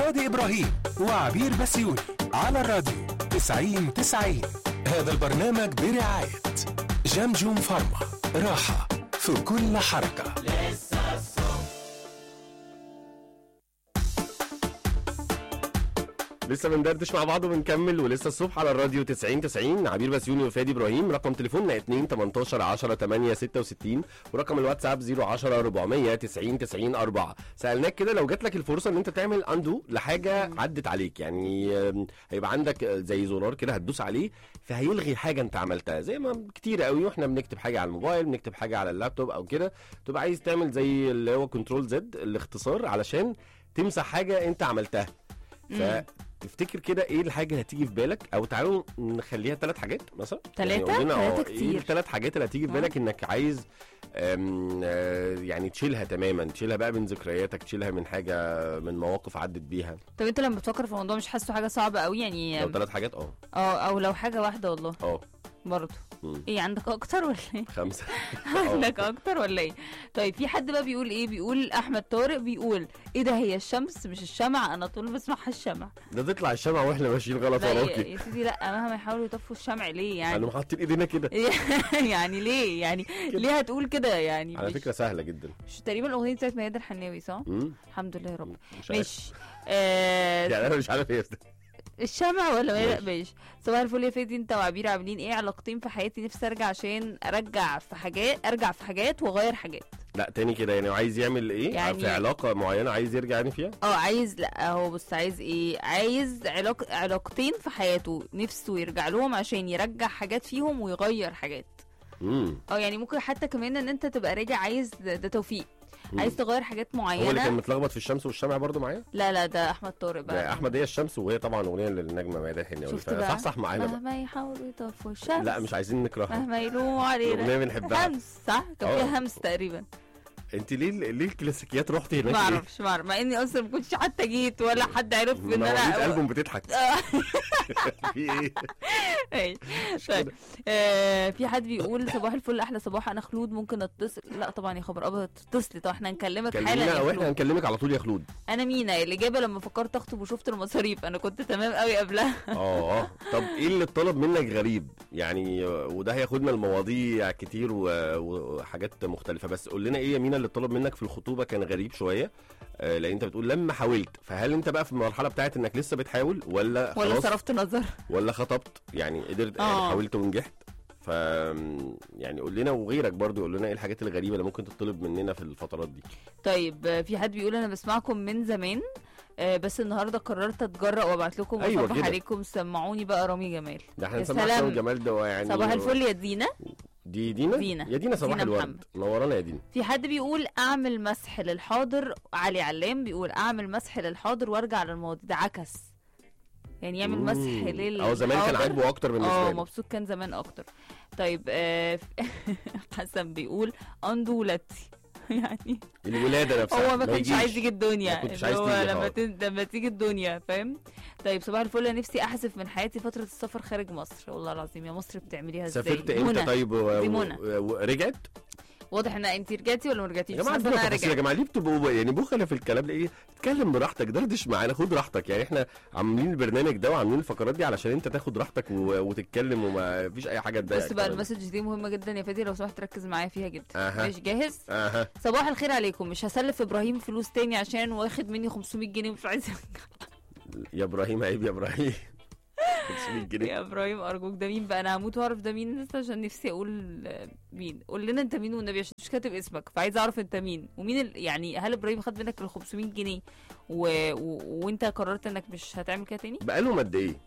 شادي إبراهيم وعبير بسيوني على الراديو 90 90 هذا البرنامج برعاية جمجم فارما راحة في كل حركة لسه بندردش مع بعض وبنكمل ولسه الصبح على الراديو 90 90 عبير بسيوني وفادي ابراهيم رقم تليفوننا 2 18 10 8 66 ورقم الواتساب 010 400 90 90 4 سالناك كده لو جات لك الفرصه ان انت تعمل اندو لحاجه عدت عليك يعني آم، هيبقى عندك آه، زي زرار كده هتدوس عليه فهيلغي حاجه انت عملتها زي ما كتير قوي واحنا بنكتب حاجه على الموبايل بنكتب حاجه على اللابتوب او كده تبقى عايز تعمل زي اللي هو كنترول زد الاختصار علشان تمسح حاجه انت عملتها فتفتكر كده ايه الحاجه اللي هتيجي في بالك او تعالوا نخليها ثلاث حاجات مثلا تلاتة؟ قول لنا اه تلاتة ايه كتير. الثلاث حاجات اللي هتيجي في آه. بالك انك عايز أم، آه، يعني تشيلها تماما تشيلها بقى من ذكرياتك تشيلها من حاجه من مواقف عدت بيها طب انت لما بتفكر في الموضوع مش حاسه حاجه صعبه قوي يعني لو ثلاث حاجات اه اه او لو حاجه واحده والله اه برضه مم. ايه عندك اكتر ولا ايه خمسه عندك اكتر ولا ايه طيب في حد بقى بيقول ايه بيقول احمد طارق بيقول ايه ده هي الشمس مش الشمع انا طول بسمعها الشمع ده تطلع الشمعة واحنا ماشيين غلط لا يا وراكي يا سيدي لا مهما يحاولوا يطفوا الشمع ليه يعني انا حاطين ايدينا كده يعني ليه يعني ليه هتقول كده يعني على مش- فكره سهله جدا مش تقريبا الاغنيه بتاعت ميادة الحناوي صح مم. الحمد لله يا رب مش عارف ماشي آه يعني انا مش عارف ايه ده. الشمع ولا لا ماشي. ماشي صباح الفل يا فادي انت وعبير عاملين ايه علاقتين في حياتي نفسي ارجع عشان ارجع في حاجات ارجع في حاجات واغير حاجات لا تاني كده يعني عايز يعمل ايه يعني- في علاقه معينه عايز يرجع يعني فيها اه عايز لا هو بص عايز ايه عايز علاق... علاقتين في حياته نفسه يرجع لهم عشان يرجع حاجات فيهم ويغير حاجات امم اه يعني ممكن حتى كمان ان انت تبقى راجع عايز ده, ده توفيق مم. عايز تغير حاجات هو اللي كان معينه متلخبط في الشمس والشمع برضو معايا لا لا ده احمد طارق ده بقى احمد هي الشمس وهي طبعا اغنيه للنجمه ميادة الحناوي شفت بقى؟ صح صح معانا بقى مهما يحاولوا يطفوا الشمس لا مش عايزين نكرهها مهما يلوموا علينا الاغنيه بنحبها همس صح كان اه. فيها همس تقريبا انت ليه ليه الكلاسيكيات رحتي هناك ما ليه؟ اعرفش ما اعرف مع اني اصلا ما كنتش حتى جيت ولا حد عرف ان مواليد انا البوم بتضحك آه. في ايه أي. طيب آه في حد بيقول صباح الفل احلى صباح انا خلود ممكن اتصل لا طبعا يا خبر ابيض تتصلي طب احنا هنكلمك حالا كلمينا يا واحنا خلود. هنكلمك على طول يا خلود انا مينا الاجابه لما فكرت اخطب وشفت المصاريف انا كنت تمام قوي قبلها اه اه طب ايه اللي اتطلب منك غريب يعني آه، وده هياخدنا لمواضيع كتير و- وحاجات مختلفه بس قول لنا ايه يا مينا اللي اتطلب منك في الخطوبه كان غريب شويه آه، لان انت بتقول لما حاولت فهل انت بقى في المرحله بتاعت انك لسه بتحاول ولا ولا خلاص صرفت نظر ولا خطبت يعني قدرت يعني آه. حاولت ونجحت ف يعني قول لنا وغيرك برضو قول لنا ايه الحاجات الغريبه اللي ممكن تطلب مننا في الفترات دي طيب آه، في حد بيقول انا بسمعكم من زمان آه، بس النهارده قررت اتجرأ وابعت لكم أيوة واصبح كده. عليكم سمعوني بقى رامي جمال ده احنا يا نسمعك سلام. سلام جمال ده يعني صباح الفل يا دينا دي دينا دينا. يا دينا صباح دينا الورد محمد. نورانا يا دينا في حد بيقول اعمل مسح للحاضر علي علام بيقول اعمل مسح للحاضر وارجع للماضي ده عكس يعني يعمل مسح مم. لل اه زمان كان عاجبه اكتر بالنسبه اه له مبسوط كان زمان اكتر طيب آه حسن بيقول اندو لاتي يعني الولاده نفسها هو ما كانش يجيش. عايز يجي الدنيا ما كنتش اللي عايز هو تيجي لما خالص. تن... لما تيجي الدنيا فاهم طيب صباح الفل أنا نفسي احذف من حياتي فتره السفر خارج مصر والله العظيم يا مصر بتعمليها ازاي سافرت منى. امتى طيب و... دي و... منى. و... ورجعت واضح ان انت رجعتي ولا ما رجعتيش يا بس جماعه حاسة إن ادونا أنا تفاصيل يا رجعت. جماعه ليه بتبقوا يعني بخلة في الكلام ليه اتكلم براحتك دردش معانا خد راحتك يعني احنا عاملين البرنامج ده وعاملين الفقرات دي علشان انت تاخد راحتك و... وتتكلم وما فيش اي حاجه تضايقك بس بقى أبداً. المسج دي مهمه جدا يا فادي لو سمحت ركز معايا فيها جدا أها. ماشي جاهز اها صباح الخير عليكم مش هسلف ابراهيم فلوس تاني عشان واخد مني 500 جنيه ومش عايز يا ابراهيم عيب يا ابراهيم 500 جنيه يا ابراهيم ارجوك ده مين بقى انا هموت واعرف ده مين لسه عشان نفسي اقول آه، مين قول لنا انت مين والنبي عشان مش كاتب اسمك فعايز اعرف انت مين ومين ال... يعني هل ابراهيم خد منك ال 500 جنيه و... و... وانت قررت انك مش هتعمل كده تاني بقالهم قد ايه؟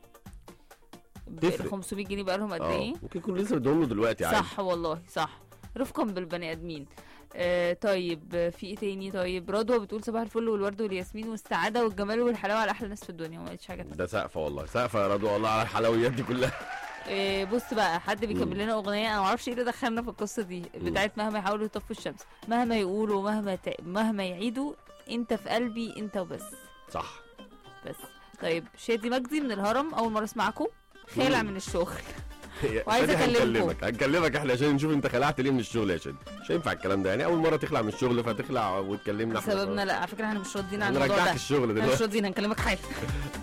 تفرق. ال 500 جنيه بقى لهم قد اه ايه ممكن يكون لسه بدهم له دلوقتي عادي صح والله صح رفقا بالبني ادمين آه طيب آه، في ايه تاني طيب رضوى بتقول صباح الفل والورد والياسمين والسعاده والجمال والحلاوه على احلى ناس في الدنيا وما قالتش حاجه تانية. ده سقفه والله سقفه يا رضوى والله على الحلويات دي كلها آه بص بقى حد مم. بيكمل لنا اغنيه انا ما اعرفش ايه اللي دخلنا في القصه دي بتاعت مهما يحاولوا يطفوا الشمس مهما يقولوا مهما ت... مهما يعيدوا انت في قلبي انت وبس صح بس طيب شادي مجدي من الهرم اول مره اسمعكم خالع مم. من الشغل وعايزة شادي أكلمكم. هنكلمك هنكلمك احنا عشان نشوف انت خلعت ليه من الشغل يا شادي مش هينفع الكلام ده يعني اول مره تخلع من الشغل فتخلع وتكلمنا احنا سببنا لا على فكره احنا مش راضيين عن الموضوع هنرجعك ده الشغل احنا مش دلوقتي راضيين هنكلمك حاجه